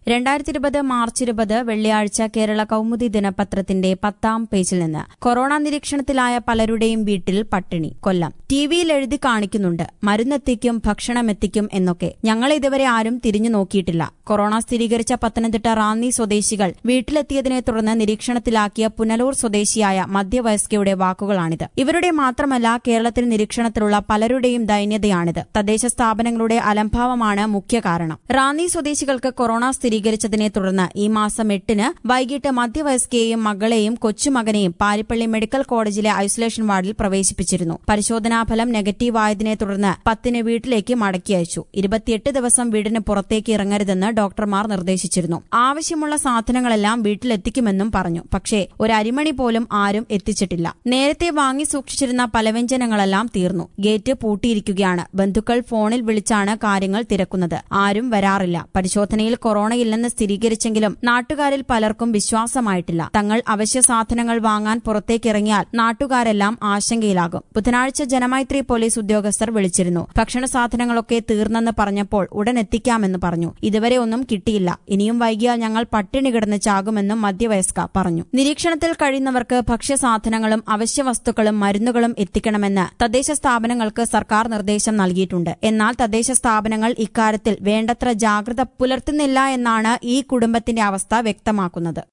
രണ്ടായിരത്തി ഇരുപത് മാർച്ച് ഇരുപത് വെള്ളിയാഴ്ച കേരള കൌമുദി ദിനപത്രത്തിന്റെ പത്താം പേജിൽ നിന്ന് കൊറോണ നിരീക്ഷണത്തിലായ പലരുടെയും വീട്ടിൽ പട്ടിണി കൊല്ലം ടിവിയിൽ എഴുതി കാണിക്കുന്നുണ്ട് മരുന്നെത്തിക്കും ഭക്ഷണമെത്തിക്കും എന്നൊക്കെ ഞങ്ങൾ ഇതുവരെ ആരും തിരിഞ്ഞു നോക്കിയിട്ടില്ല കൊറോണ സ്ഥിരീകരിച്ച പത്തനംതിട്ട റാന്നി സ്വദേശികൾ വീട്ടിലെത്തിയതിനെ തുടർന്ന് നിരീക്ഷണത്തിലാക്കിയ പുനലൂർ സ്വദേശിയായ മധ്യവയസ്കയുടെ വാക്കുകളാണിത് ഇവരുടെ മാത്രമല്ല കേരളത്തിൽ നിരീക്ഷണത്തിലുള്ള പലരുടെയും ദൈന്യതയാണിത് തദ്ദേശ സ്ഥാപനങ്ങളുടെ അലംഭാവമാണ് മുഖ്യ കാരണം റാന്നി സ്വദേശികൾക്ക് കൊറോണ സ്ഥിരീകരിച്ചതിനെ തുടർന്ന് ഈ മാസം എട്ടിന് വൈകിട്ട് മധ്യവയസ്കയെയും മകളെയും കൊച്ചുമകനെയും പാരിപ്പള്ളി മെഡിക്കൽ കോളേജിലെ ഐസൊലേഷൻ വാർഡിൽ പ്രവേശിപ്പിച്ചിരുന്നു പരിശോധനാഫലം നെഗറ്റീവ് ആയതിനെ തുടർന്ന് പത്തിന് വീട്ടിലേക്ക് മടക്കി അയച്ചു ഇരുപത്തിയെട്ട് ദിവസം വീടിന് പുറത്തേക്ക് ഇറങ്ങരുതെന്ന് ഡോക്ടർമാർ നിർദ്ദേശിച്ചിരുന്നു ആവശ്യമുള്ള സാധനങ്ങളെല്ലാം വീട്ടിലെത്തിക്കുമെന്നും പറഞ്ഞു പക്ഷേ ഒരു അരിമണി പോലും ആരും എത്തിച്ചിട്ടില്ല നേരത്തെ വാങ്ങി സൂക്ഷിച്ചിരുന്ന പലവ്യഞ്ജനങ്ങളെല്ലാം തീർന്നു ഗേറ്റ് പൂട്ടിയിരിക്കുകയാണ് ബന്ധുക്കൾ ഫോണിൽ വിളിച്ചാണ് കാര്യങ്ങൾ തിരക്കുന്നത് ആരും വരാറില്ല പരിശോധനയിൽ കൊറോണയില്ലെന്ന് സ്ഥിരീകരിച്ചെങ്കിലും നാട്ടുകാരിൽ പലർക്കും വിശ്വാസമായിട്ടില്ല തങ്ങൾ അവശ്യ സാധനങ്ങൾ വാങ്ങാൻ പുറത്തേക്കിറങ്ങിയാൽ നാട്ടുകാരെല്ലാം ആശങ്കയിലാകും ബുധനാഴ്ച ജനമൈത്രി പോലീസ് ഉദ്യോഗസ്ഥർ വിളിച്ചിരുന്നു ഭക്ഷണ സാധനങ്ങളൊക്കെ തീർന്നെന്ന് പറഞ്ഞപ്പോൾ ഉടൻ എത്തിക്കാമെന്ന് പറഞ്ഞു ഇതുവരെ ഒന്നും കിട്ടിയില്ല ഇനിയും വൈകിയാൽ ഞങ്ങൾ പട്ടിണി കിടന്ന് ചാകുമെന്നും മധ്യവയസ്ക പറഞ്ഞു നിരീക്ഷണത്തിൽ കഴിയുന്നവർക്ക് ഭക്ഷ്യസാധനങ്ങളും അവശ്യ വസ്തുക്കളും മരുന്നുകളും എത്തിക്കണമെന്ന് തദ്ദേശ സ്ഥാപനങ്ങൾക്ക് സർക്കാർ നിർദ്ദേശം നൽകിയിട്ടുണ്ട് എന്നാൽ തദ്ദേശ സ്ഥാപനങ്ങൾ ഇക്കാര്യത്തിൽ വേണ്ടത്ര ജാഗ്രത പുലർത്തുന്നില്ല എന്നാണ് ഈ കുടുംബത്തിന്റെ അവസ്ഥ വ്യക്തമാക്കുന്നത്